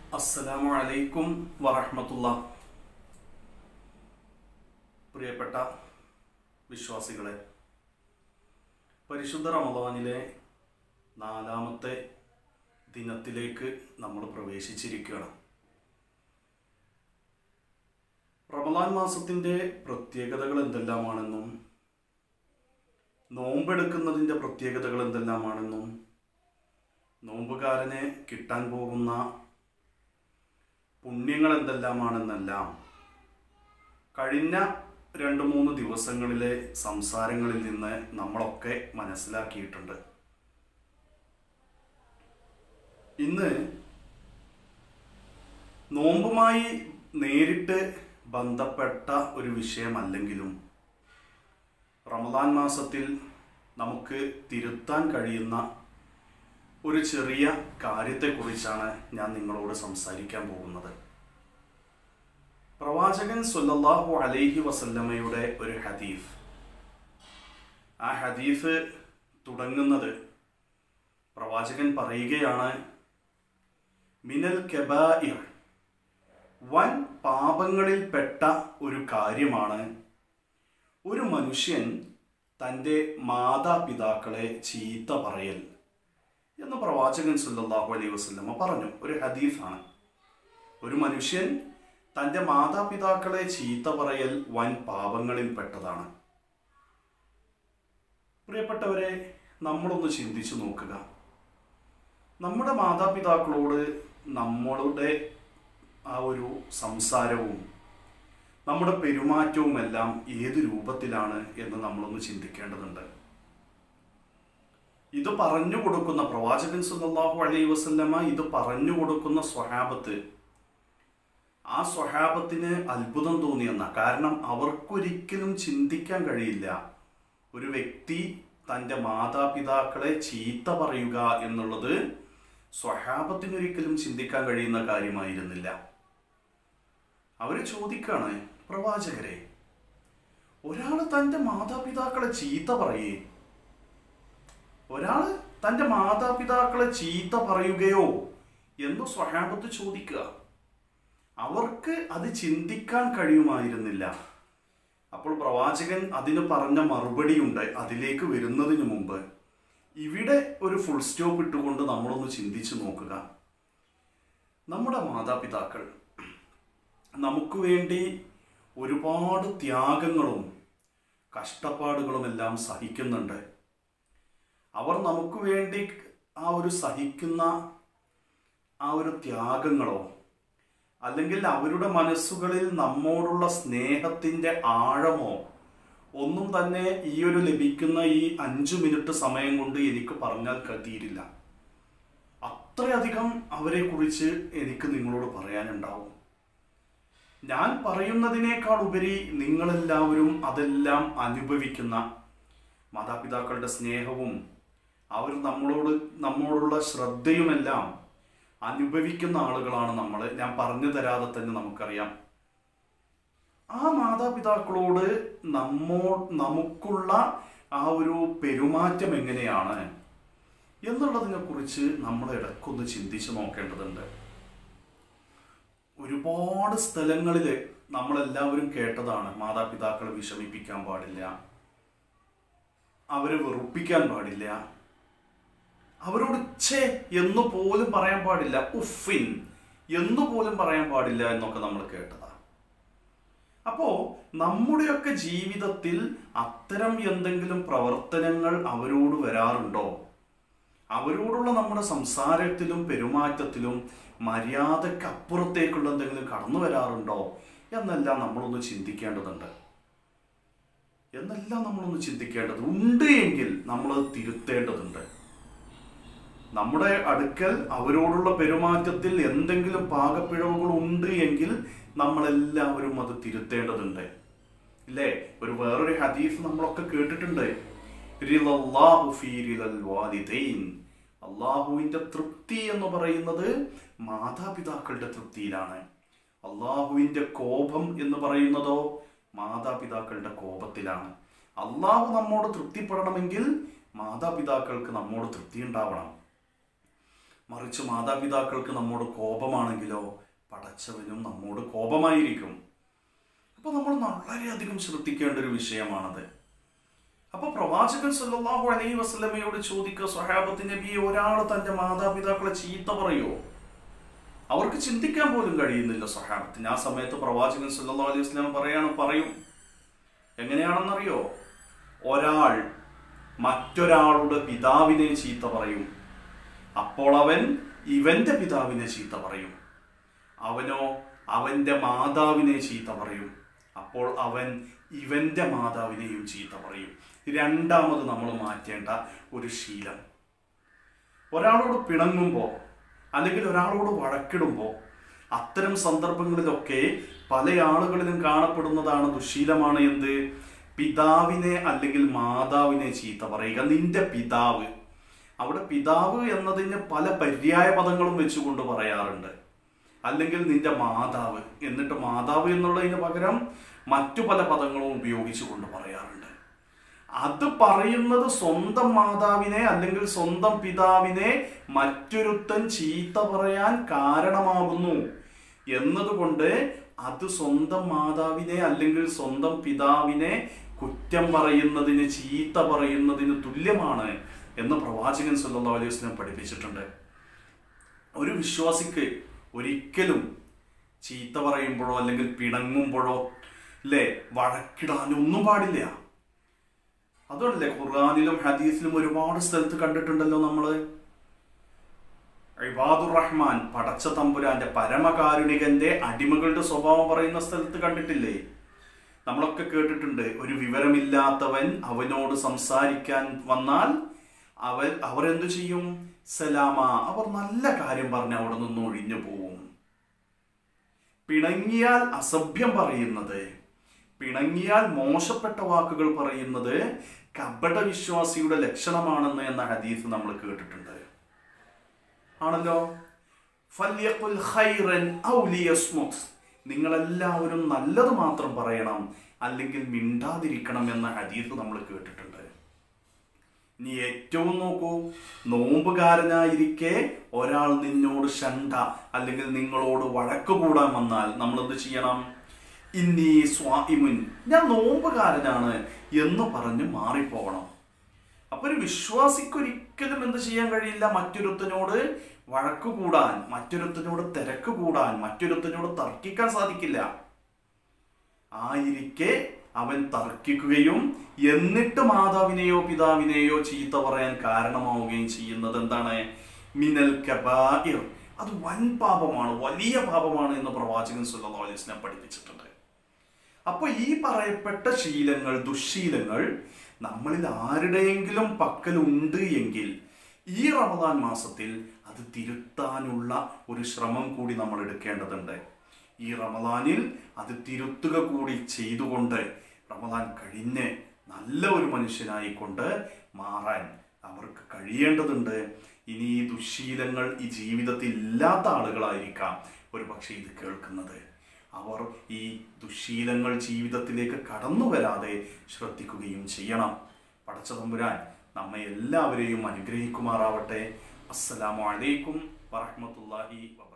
അസ്സലാമു അലൈക്കും വറഹ്മത്തുള്ള പ്രിയപ്പെട്ട വിശ്വാസികളെ പരിശുദ്ധ റമദാനിലെ നാലാമത്തെ ദിനത്തിലേക്ക് നമ്മൾ പ്രവേശിച്ചിരിക്കുകയാണ് റമദാൻ മാസത്തിൻ്റെ പ്രത്യേകതകൾ എന്തെല്ലാമാണെന്നും നോമ്പെടുക്കുന്നതിൻ്റെ പ്രത്യേകതകൾ എന്തെല്ലാമാണെന്നും നോമ്പുകാരന് കിട്ടാൻ പോകുന്ന പുണ്യങ്ങൾ എന്തെല്ലാമാണെന്നെല്ലാം കഴിഞ്ഞ രണ്ട് മൂന്ന് ദിവസങ്ങളിലെ സംസാരങ്ങളിൽ നിന്ന് നമ്മളൊക്കെ മനസ്സിലാക്കിയിട്ടുണ്ട് ഇന്ന് നോമ്പുമായി നേരിട്ട് ബന്ധപ്പെട്ട ഒരു വിഷയമല്ലെങ്കിലും റമദാൻ മാസത്തിൽ നമുക്ക് തിരുത്താൻ കഴിയുന്ന ഒരു ചെറിയ കാര്യത്തെക്കുറിച്ചാണ് ഞാൻ നിങ്ങളോട് സംസാരിക്കാൻ പോകുന്നത് പ്രവാചകൻ സല്ലല്ലാഹു അലൈഹി വസല്ലമയുടെ ഒരു ഹദീഫ് ആ ഹദീഫ് തുടങ്ങുന്നത് പ്രവാചകൻ പറയുകയാണ് മിനൽ കെബായിർ വൻ പാപങ്ങളിൽപ്പെട്ട ഒരു കാര്യമാണ് ഒരു മനുഷ്യൻ തൻ്റെ മാതാപിതാക്കളെ ചീത്ത പറയൽ എന്ന് പ്രവാചകൻ സല്ലല്ലാഹു അലൈഹി വസല്ലമ പറഞ്ഞു ഒരു ഹദീഫാണ് ഒരു മനുഷ്യൻ തൻ്റെ മാതാപിതാക്കളെ ചീത്ത പറയൽ വൻ പാപങ്ങളിൽപ്പെട്ടതാണ് പ്രിയപ്പെട്ടവരെ നമ്മളൊന്ന് ചിന്തിച്ചു നോക്കുക നമ്മുടെ മാതാപിതാക്കളോട് നമ്മളുടെ ആ ഒരു സംസാരവും നമ്മുടെ പെരുമാറ്റവും എല്ലാം ഏത് രൂപത്തിലാണ് എന്ന് നമ്മളൊന്ന് ചിന്തിക്കേണ്ടതുണ്ട് ഇത് പറഞ്ഞു കൊടുക്കുന്ന പ്രവാചകൻ സല്ലല്ലാഹു അലൈഹി വസല്ലമ ഇത് പറഞ്ഞു കൊടുക്കുന്ന സ്വഹാബത്ത് ആ സ്വഹാബത്തിന് അത്ഭുതം തോന്നിയെന്ന കാരണം അവർക്കൊരിക്കലും ചിന്തിക്കാൻ കഴിയില്ല ഒരു വ്യക്തി തൻ്റെ മാതാപിതാക്കളെ ചീത്ത പറയുക എന്നുള്ളത് സ്വഹാബത്തിനൊരിക്കലും ചിന്തിക്കാൻ കഴിയുന്ന കാര്യമായിരുന്നില്ല അവർ ചോദിക്കാണ് പ്രവാചകരെ ഒരാൾ തൻ്റെ മാതാപിതാക്കളെ ചീത്ത പറയേ ഒരാൾ തൻ്റെ മാതാപിതാക്കളെ ചീത്ത പറയുകയോ എന്ന് സ്വഹാബത്ത് ചോദിക്കുക അവർക്ക് അത് ചിന്തിക്കാൻ കഴിയുമായിരുന്നില്ല അപ്പോൾ പ്രവാചകൻ അതിന് പറഞ്ഞ മറുപടിയുണ്ട് അതിലേക്ക് വരുന്നതിന് മുമ്പ് ഇവിടെ ഒരു ഫുൾ സ്റ്റോപ്പ് ഇട്ടുകൊണ്ട് നമ്മളൊന്ന് ചിന്തിച്ചു നോക്കുക നമ്മുടെ മാതാപിതാക്കൾ നമുക്ക് വേണ്ടി ഒരുപാട് ത്യാഗങ്ങളും കഷ്ടപ്പാടുകളും എല്ലാം സഹിക്കുന്നുണ്ട് അവർ നമുക്ക് വേണ്ടി ആ ഒരു സഹിക്കുന്ന ആ ഒരു ത്യാഗങ്ങളോ അല്ലെങ്കിൽ അവരുടെ മനസ്സുകളിൽ നമ്മോടുള്ള സ്നേഹത്തിൻ്റെ ആഴമോ ഒന്നും തന്നെ ഈ ഒരു ലഭിക്കുന്ന ഈ അഞ്ചു മിനിറ്റ് സമയം കൊണ്ട് എനിക്ക് പറഞ്ഞാൽ തീരില്ല അത്രയധികം അവരെ കുറിച്ച് എനിക്ക് നിങ്ങളോട് പറയാനുണ്ടാവും ഞാൻ പറയുന്നതിനേക്കാൾ ഉപരി നിങ്ങളെല്ലാവരും അതെല്ലാം അനുഭവിക്കുന്ന മാതാപിതാക്കളുടെ സ്നേഹവും അവർ നമ്മളോട് നമ്മോടുള്ള ശ്രദ്ധയുമെല്ലാം അനുഭവിക്കുന്ന ആളുകളാണ് നമ്മൾ ഞാൻ പറഞ്ഞു തരാതെ തന്നെ നമുക്കറിയാം ആ മാതാപിതാക്കളോട് നമ്മോ നമുക്കുള്ള ആ ഒരു പെരുമാറ്റം എങ്ങനെയാണ് എന്നുള്ളതിനെ കുറിച്ച് നമ്മൾ ഇടയ്ക്കൊന്ന് ചിന്തിച്ചു നോക്കേണ്ടതുണ്ട് ഒരുപാട് സ്ഥലങ്ങളിൽ നമ്മളെല്ലാവരും കേട്ടതാണ് മാതാപിതാക്കളെ വിഷമിപ്പിക്കാൻ പാടില്ല അവരെ വെറുപ്പിക്കാൻ പാടില്ല അവരോട് ഛേ എന്ന് പോലും പറയാൻ പാടില്ല ഉഫിൻ എന്ന് പോലും പറയാൻ പാടില്ല എന്നൊക്കെ നമ്മൾ കേട്ടതാ അപ്പോ നമ്മുടെയൊക്കെ ജീവിതത്തിൽ അത്തരം എന്തെങ്കിലും പ്രവർത്തനങ്ങൾ അവരോട് വരാറുണ്ടോ അവരോടുള്ള നമ്മുടെ സംസാരത്തിലും പെരുമാറ്റത്തിലും മര്യാദയ്ക്ക് അപ്പുറത്തേക്കുള്ള എന്തെങ്കിലും കടന്നു വരാറുണ്ടോ എന്നെല്ലാം നമ്മളൊന്ന് ചിന്തിക്കേണ്ടതുണ്ട് എന്നെല്ലാം നമ്മളൊന്ന് ചിന്തിക്കേണ്ടത് ഉണ്ട് എങ്കിൽ നമ്മൾ തിരുത്തേണ്ടതുണ്ട് നമ്മുടെ അടുക്കൽ അവരോടുള്ള പെരുമാറ്റത്തിൽ എന്തെങ്കിലും പാകപ്പിഴവുകൾ ഉണ്ട് എങ്കിൽ നമ്മളെല്ലാവരും അത് തിരുത്തേണ്ടതുണ്ട് ഇല്ലേ ഒരു വേറൊരു ഹദീസ് നമ്മളൊക്കെ കേട്ടിട്ടുണ്ട് റിളല്ലാഹു ഫീ റിളൽ വാലിദൈൻ. അള്ളാഹുവിന്റെ തൃപ്തി എന്ന് പറയുന്നത് മാതാപിതാക്കളുടെ തൃപ്തിയിലാണ് അള്ളാഹുവിന്റെ കോപം എന്ന് പറയുന്നതോ മാതാപിതാക്കളുടെ കോപത്തിലാണ് അള്ളാഹു നമ്മോട് തൃപ്തിപ്പെടണമെങ്കിൽ മാതാപിതാക്കൾക്ക് നമ്മോട് തൃപ്തി ഉണ്ടാവണം മറിച്ച് മാതാപിതാക്കൾക്ക് നമ്മോട് കോപമാണെങ്കിലോ പടച്ചവനും നമ്മോട് കോപമായിരിക്കും അപ്പോൾ നമ്മൾ വളരെയധികം ശ്രദ്ധിക്കേണ്ട ഒരു വിഷയമാണത് അപ്പൊ പ്രവാചകൻ സല്ലല്ലാഹു അലൈഹി വസല്ലമയോട് ചോദിക്കുക സ്വഹാബത്ത് നബി ഒരാൾ തന്റെ മാതാപിതാക്കളെ ചീത്ത പറയോ അവർക്ക് ചിന്തിക്കാൻ പോലും കഴിയുന്നില്ല സ്വഹാബത്തിന് ആ സമയത്ത് പ്രവാചകൻ സല്ലല്ലാഹു അലൈഹി വസല്ലം പറയാണ് പറയും എങ്ങനെയാണെന്നറിയോ ഒരാൾ മറ്റൊരാളുടെ പിതാവിനെ ചീത്ത പറയും അപ്പോൾ അവൻ ഇവന്റെ പിതാവിനെ ചീത്ത പറയും അവനോ അവന്റെ മാതാവിനെ ചീത്ത പറയും അപ്പോൾ അവൻ ഇവന്റെ മാതാവിനെയും ചീത്ത പറയും രണ്ടാമത് നമ്മൾ മാറ്റേണ്ട ഒരു ശീലം ഒരാളോട് പിണങ്ങുമ്പോൾ അല്ലെങ്കിൽ ഒരാളോട് വഴക്കിടുമ്പോൾ അത്തരം സന്ദർഭങ്ങളിലൊക്കെ പല ആളുകളിലും കാണപ്പെടുന്നതാണ് ദുശീലമാണ് എന്ത് പിതാവിനെ അല്ലെങ്കിൽ മാതാവിനെ ചീത്ത പറയുക നിന്റെ പിതാവ് അവിടെ പിതാവ് എന്നതിന് പല പര്യായ പദങ്ങളും വെച്ചുകൊണ്ട് പറയാറുണ്ട് അല്ലെങ്കിൽ നിന്റെ മാതാവ് എന്നിട്ട് മാതാവ് എന്നുള്ളതിന് പകരം മറ്റു പല പദങ്ങളും ഉപയോഗിച്ചുകൊണ്ട് പറയാറുണ്ട് അത് പറയുന്നത് സ്വന്തം മാതാവിനെ അല്ലെങ്കിൽ സ്വന്തം പിതാവിനെ മറ്റൊരുത്തൻ ചീത്ത പറയാൻ കാരണമാകുന്നു എന്നതുകൊണ്ട് അത് സ്വന്തം മാതാവിനെ അല്ലെങ്കിൽ സ്വന്തം പിതാവിനെ കുറ്റം പറയുന്നതിന് ചീത്ത പറയുന്നതിന് തുല്യമാണ് എന്ന് പ്രവാചകൻ സല്ലല്ലാഹു അലൈഹി വസല്ലം പഠിപ്പിച്ചിട്ടുണ്ട് ഒരു വിശ്വാസിക്ക് ഒരിക്കലും ചീത്ത പറയുമ്പോഴോ അല്ലെങ്കിൽ പിണങ്ങുമ്പോഴോ അല്ലേ വഴക്കിടാനോ ഒന്നും പാടില്ല അതുകൊണ്ടല്ലേ ഖുർആാനിലും ഹദീസിലും ഒരുപാട് സ്ഥലത്ത് കണ്ടിട്ടുണ്ടല്ലോ നമ്മള് ഇബാദുർ റഹ്മാൻ പടച്ച തമ്പുരാന്റെ പരമകാരുണികന്റെ അടിമകളുടെ സ്വഭാവം പറയുന്ന സ്ഥലത്ത് കണ്ടിട്ടില്ലേ നമ്മളൊക്കെ കേട്ടിട്ടുണ്ട് ഒരു വിവരമില്ലാത്തവൻ അവനോട് സംസാരിക്കാൻ വന്നാൽ അവൻ അവർ എന്തു ചെയ്യും സലാമ അവർ നല്ല കാര്യം പറഞ്ഞ് അവിടെ നിന്ന് ഒഴിഞ്ഞു പോവും പിണങ്ങിയാൽ അസഭ്യം പറയുന്നത് പിണങ്ങിയാൽ മോശപ്പെട്ട വാക്കുകൾ പറയുന്നത് കപട വിശ്വാസിയുടെ ലക്ഷണമാണെന്ന് എന്ന ഹദീസ് നമ്മൾ കേട്ടിട്ടുണ്ട് ആണല്ലോ ഫല്യഖുൽ ഖൈറൻ ഔ ലിയസ്മുത് നിങ്ങളെല്ലാവരും നല്ലത് മാത്രം പറയണം അല്ലെങ്കിൽ മിണ്ടാതിരിക്കണം എന്ന ഹദീസ് നമ്മൾ കേട്ടിട്ടുണ്ട് നീ ഏറ്റവും നോക്കൂ നോമ്പുകാരനായിരിക്കെ ഒരാൾ നിന്നോട് ഷണ്ട അല്ലെങ്കിൽ നിങ്ങളോട് വഴക്ക് കൂടാൻ വന്നാൽ നമ്മൾ എന്ത് ചെയ്യണം ഇന്നീ സ്വാഇമുൻ ഞാൻ നോമ്പുകാരനാണ് എന്ന് പറഞ്ഞ് മാറിപ്പോകണം അപ്പൊ ഒരു വിശ്വാസിക്കൊരിക്കലും എന്ത് ചെയ്യാൻ കഴിയില്ല മറ്റൊരുത്തനോട് വഴക്ക് കൂടാൻ മറ്റൊരുത്തനോട് തിരക്ക് കൂടാൻ മറ്റൊരുത്തനോട് തർക്കിക്കാൻ സാധിക്കില്ല ആയിരിക്കെ അവൻ തർക്കിക്കുകയും എന്നിട്ട് മാതാവിനെയോ പിതാവിനെയോ ചീത്ത പറയാൻ കാരണമാവുകയും ചെയ്യുന്നത് എന്താണ് മിനൽ കബായിർ അത് വൻ പാപമാണ് വലിയ പാപമാണ് എന്ന് പ്രവാചകൻ സല്ലല്ലാഹു അലൈഹി വസല്ലം പഠിപ്പിച്ചിട്ടുണ്ട് അപ്പോൾ ഈ പറയപ്പെട്ട ശീലങ്ങൾ ദുശീലങ്ങൾ നമ്മളിൽ ആരുടെയെങ്കിലും പക്കലുണ്ട് എങ്കിൽ ഈ റമദാൻ മാസത്തിൽ അത് തിരുത്താനുള്ള ഒരു ശ്രമം കൂടി നമ്മൾ എടുക്കേണ്ടതുണ്ട് ഈ റമദാനിൽ അത് തിരുത്തുക കൂടി ചെയ്തുകൊണ്ട് റമദാൻ കഴിഞ്ഞ് നല്ല ഒരു മനുഷ്യനായിക്കൊണ്ട് മാറാൻ അവർക്ക് കഴിയേണ്ടതുണ്ട് ഇനി ഈ ദുശീലങ്ങൾ ഈ ജീവിതത്തിൽ ഇല്ലാത്ത ആളുകളായിരിക്കാം ഒരു പക്ഷേ ഇത് കേൾക്കുന്നത് അവർ ഈ ദുശീലങ്ങൾ ജീവിതത്തിലേക്ക് കടന്നു വരാതെ ശ്രദ്ധിക്കുകയും ചെയ്യണം പടച്ച തമ്പുരാൻ നമ്മെ എല്ലാവരെയും അനുഗ്രഹിക്കുമാറാവട്ടെ അസ്സലാമു അലൈക്കും വറഹ്മത്തുള്ളാഹി വബറകാതുഹു